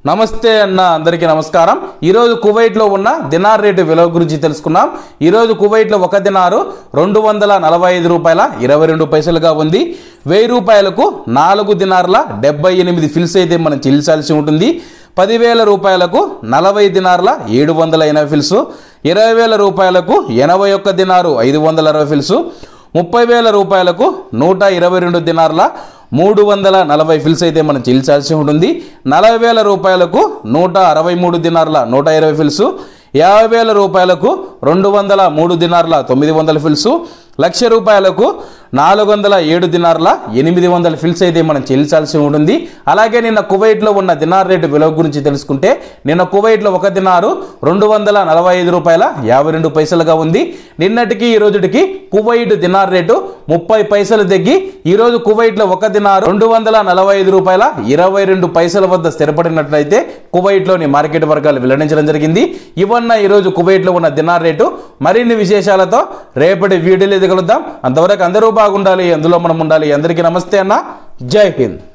నమస్తే అన్న అందరికీ నమస్కారం ఈరోజు కువైట్లో ఉన్న దినార్ రేటు విలువ గురించి తెలుసుకున్నాం ఈరోజు కువైట్లో ఒక దినారు రెండు వందల నలభై ఐదు రూపాయల ఇరవై రెండు పైసలుగా ఉంది వెయ్యి రూపాయలకు నాలుగు దినార్ల డెబ్బై ఎనిమిది ఫిల్స్ అయితే మనం చెల్లించాల్సి ఉంటుంది పదివేల రూపాయలకు నలభై దినార్ల ఏడు వందల ఎనభై ఫిల్స్ ఇరవై వేల రూపాయలకు ఎనభై ఒక్క దినారు ఐదు వందల అరవై ఫిల్స్ ముప్పై వేల రూపాయలకు నూట ఇరవై రెండు దినార్ల మూడు వందల నలభై ఫిల్స్ అయితే మనం చెల్లించాల్సి ఉంటుంది నలభై వేల రూపాయలకు నూట అరవై మూడు దినార్ల నూట ఇరవై ఫిల్స్ యాభై వేల రూపాయలకు రెండు వందల మూడు దినార్ల తొమ్మిది వందల ఫిల్స్ లక్ష రూపాయలకు నాలుగు వందల ఏడు దినార్ల ఎనిమిది వందల ఫిల్స్ అయితే మనం చెల్లించాల్సి ఉంటుంది అలాగే నిన్న కువైట్లో ఉన్న దినార్ రేటు విలువ గురించి తెలుసుకుంటే నిన్న కువైట్లో ఒక దినారు రెండు వందల నలభై ఐదు రూపాయల యాభై రెండు పైసలుగా ఉంది నిన్నటికి ఈ రోజుటికి కువైట్ దినార్ రేటు ముప్పై పైసలు తగ్గి ఈ రోజు కువైట్లో ఒక దినారు రెండు వందల నలభై ఐదు రూపాయల ఇరవై రెండు పైసల వద్ద స్థిరపడినట్లయితే కువైట్లోని మార్కెట్ వర్గాలు వెల్లడించడం జరిగింది ఇవన్న ఈ రోజు కువైట్లో ఉన్న దినార్ రేటు మరిన్ని విశేషాలతో రేపటి వీడియోలో ఎదగలుద్దాం అంతవరకు అందరూ బాగుండాలి అందులో మనం ఉండాలి అందరికీ నమస్తే అన్న జై హింద్